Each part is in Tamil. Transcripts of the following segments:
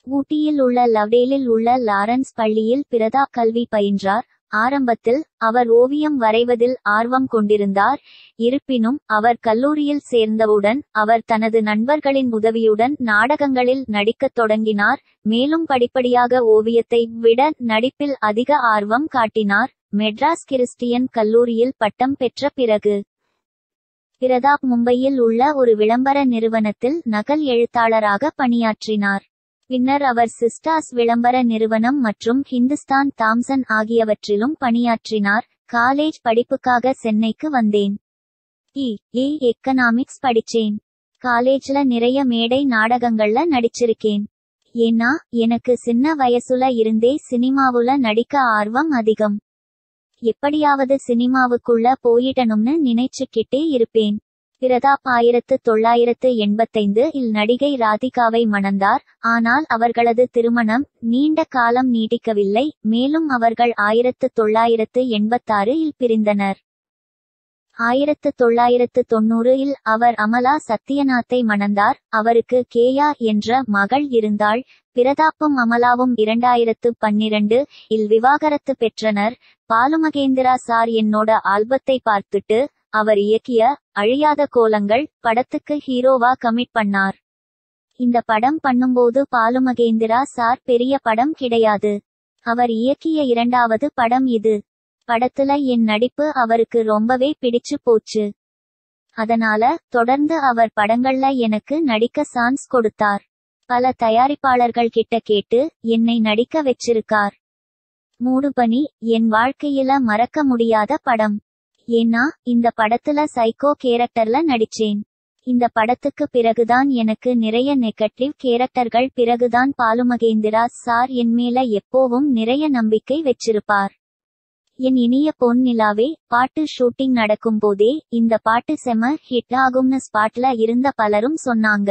ஊட்டியில் உள்ள லவ்டேலில் உள்ள லாரன்ஸ் பள்ளியில் பிரதாப் கல்வி பயின்றார் ஆரம்பத்தில் அவர் ஓவியம் வரைவதில் ஆர்வம் கொண்டிருந்தார் இருப்பினும் அவர் கல்லூரியில் சேர்ந்தவுடன் அவர் தனது நண்பர்களின் உதவியுடன் நாடகங்களில் நடிக்கத் தொடங்கினார் மேலும் படிப்படியாக ஓவியத்தை விட நடிப்பில் அதிக ஆர்வம் காட்டினார் மெட்ராஸ் கிறிஸ்டியன் கல்லூரியில் பட்டம் பெற்ற பிறகு பிரதாப் மும்பையில் உள்ள ஒரு விளம்பர நிறுவனத்தில் நகல் எழுத்தாளராக பணியாற்றினார் பின்னர் அவர் சிஸ்டாஸ் விளம்பர நிறுவனம் மற்றும் ஹிந்துஸ்தான் தாம்சன் ஆகியவற்றிலும் பணியாற்றினார் காலேஜ் படிப்புக்காக சென்னைக்கு வந்தேன் இ ஏ எக்கனாமிக்ஸ் படிச்சேன் காலேஜ்ல நிறைய மேடை நாடகங்கள்ல நடிச்சிருக்கேன் ஏன்னா எனக்கு சின்ன வயசுல இருந்தே சினிமாவுல நடிக்க ஆர்வம் அதிகம் எப்படியாவது சினிமாவுக்குள்ள போயிடணும்னு நினைச்சுக்கிட்டே இருப்பேன் பிரதாப் ஆயிரத்து தொள்ளாயிரத்து எண்பத்தைந்து இல் நடிகை ராதிகாவை மணந்தார் ஆனால் அவர்களது திருமணம் நீண்ட காலம் நீடிக்கவில்லை மேலும் அவர்கள் ஆயிரத்து தொள்ளாயிரத்து எண்பத்தாறு இல் பிரிந்தனர் ஆயிரத்து தொள்ளாயிரத்து தொண்ணூறு இல் அவர் அமலா சத்யநாத்தை மணந்தார் அவருக்கு கேயா என்ற மகள் இருந்தாள் பிரதாப்பும் அமலாவும் இரண்டாயிரத்து பன்னிரண்டு இல் விவாகரத்து பெற்றனர் பாலுமகேந்திரா சார் என்னோட ஆல்பத்தை பார்த்துட்டு அவர் இயக்கிய அழியாத கோலங்கள் படத்துக்கு ஹீரோவா கமிட் பண்ணார் இந்த படம் பண்ணும்போது பாலுமகேந்திரா சார் பெரிய படம் கிடையாது அவர் இயக்கிய இரண்டாவது படம் இது படத்துல என் நடிப்பு அவருக்கு ரொம்பவே பிடிச்சு போச்சு அதனால தொடர்ந்து அவர் படங்கள்ல எனக்கு நடிக்க சான்ஸ் கொடுத்தார் பல தயாரிப்பாளர்கள் கிட்ட கேட்டு என்னை நடிக்க வச்சிருக்கார் மூடுபனி என் வாழ்க்கையில மறக்க முடியாத படம் ஏன்னா இந்த படத்துல சைக்கோ கேரக்டர்ல நடிச்சேன் இந்த படத்துக்கு பிறகுதான் எனக்கு நிறைய நெகட்டிவ் கேரக்டர்கள் பிறகுதான் பாலுமகேந்திரா சார் என் மேல எப்போவும் நிறைய நம்பிக்கை வச்சிருப்பார் என் இனிய பொன் நிலாவே பாட்டு ஷூட்டிங் நடக்கும் போதே இந்த பாட்டு செம ஹிட் ஆகும்னு ஸ்பாட்ல இருந்த பலரும் சொன்னாங்க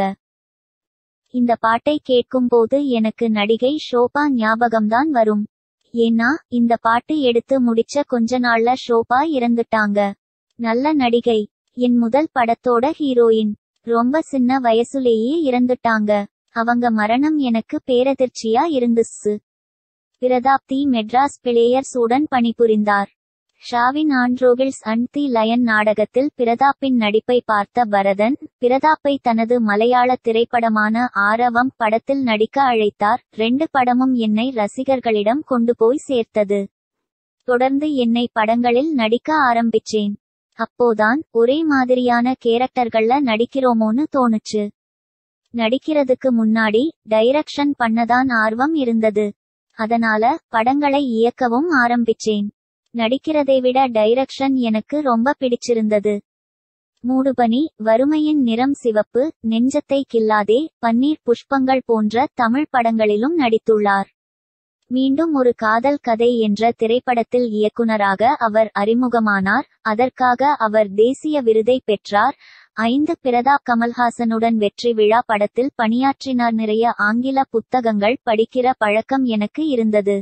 இந்த பாட்டை கேட்கும்போது எனக்கு நடிகை ஷோபா ஞாபகம்தான் வரும் ஏன்னா இந்த பாட்டு எடுத்து முடிச்ச கொஞ்ச நாள்ல ஷோபா இறந்துட்டாங்க நல்ல நடிகை என் முதல் படத்தோட ஹீரோயின் ரொம்ப சின்ன வயசுலேயே இறந்துட்டாங்க அவங்க மரணம் எனக்கு பேரதிர்ச்சியா இருந்துச்சு பிரதாப் தி மெட்ராஸ் பிளேயர்ஸ் உடன் பணிபுரிந்தார் ஷாவின் ஆண்ட்ரோகில்ஸ் அண்ட் தி லயன் நாடகத்தில் பிரதாப்பின் நடிப்பை பார்த்த பரதன் பிரதாப்பை தனது மலையாள திரைப்படமான ஆரவம் படத்தில் நடிக்க அழைத்தார் ரெண்டு படமும் என்னை ரசிகர்களிடம் கொண்டு போய் சேர்த்தது தொடர்ந்து என்னை படங்களில் நடிக்க ஆரம்பிச்சேன் அப்போதான் ஒரே மாதிரியான கேரக்டர்கள்ல நடிக்கிறோமோன்னு தோணுச்சு நடிக்கிறதுக்கு முன்னாடி டைரக்ஷன் பண்ணதான் ஆர்வம் இருந்தது அதனால படங்களை இயக்கவும் ஆரம்பிச்சேன் நடிக்கிறதை விட டைரக்ஷன் எனக்கு ரொம்ப பிடிச்சிருந்தது மூடுபனி வறுமையின் நிறம் சிவப்பு நெஞ்சத்தை கில்லாதே பன்னீர் புஷ்பங்கள் போன்ற தமிழ் படங்களிலும் நடித்துள்ளார் மீண்டும் ஒரு காதல் கதை என்ற திரைப்படத்தில் இயக்குனராக அவர் அறிமுகமானார் அதற்காக அவர் தேசிய விருதை பெற்றார் ஐந்து பிரதாப் கமல்ஹாசனுடன் வெற்றி விழா படத்தில் பணியாற்றினார் நிறைய ஆங்கில புத்தகங்கள் படிக்கிற பழக்கம் எனக்கு இருந்தது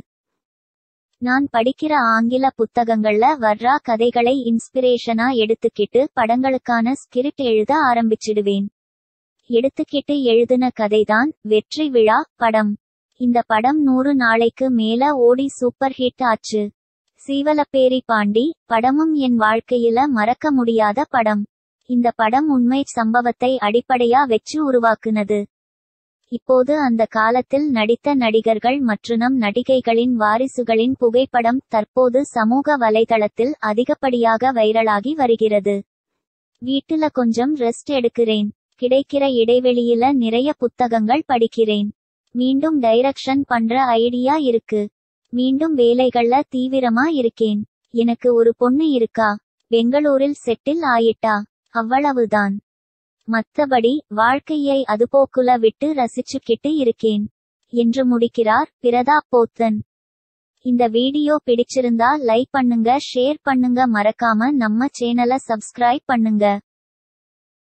நான் படிக்கிற ஆங்கில புத்தகங்கள்ல வர்றா கதைகளை இன்ஸ்பிரேஷனா எடுத்துக்கிட்டு படங்களுக்கான ஸ்கிரிப்ட் எழுத ஆரம்பிச்சிடுவேன் எடுத்துக்கிட்டு எழுதின கதைதான் வெற்றி விழா படம் இந்த படம் நூறு நாளைக்கு மேல ஓடி சூப்பர் ஹிட் ஆச்சு சீவலப்பேரி பாண்டி படமும் என் வாழ்க்கையில மறக்க முடியாத படம் இந்த படம் உண்மை சம்பவத்தை அடிப்படையா வச்சு உருவாக்குனது இப்போது அந்த காலத்தில் நடித்த நடிகர்கள் மற்றும் நடிகைகளின் வாரிசுகளின் புகைப்படம் தற்போது சமூக வலைதளத்தில் அதிகப்படியாக வைரலாகி வருகிறது வீட்டுல கொஞ்சம் ரெஸ்ட் எடுக்கிறேன் கிடைக்கிற இடைவெளியில நிறைய புத்தகங்கள் படிக்கிறேன் மீண்டும் டைரக்ஷன் பண்ற ஐடியா இருக்கு மீண்டும் வேலைகள்ல தீவிரமா இருக்கேன் எனக்கு ஒரு பொண்ணு இருக்கா பெங்களூரில் செட்டில் ஆயிட்டா அவ்வளவுதான் மத்தபடி வாழ்க்கையை அதுபோக்குல விட்டு ரசிச்சுக்கிட்டு இருக்கேன் என்று முடிக்கிறார் பிரதாப் போத்தன் இந்த வீடியோ பிடிச்சிருந்தா லைக் பண்ணுங்க ஷேர் பண்ணுங்க மறக்காம நம்ம சேனலை சப்ஸ்கிரைப் பண்ணுங்க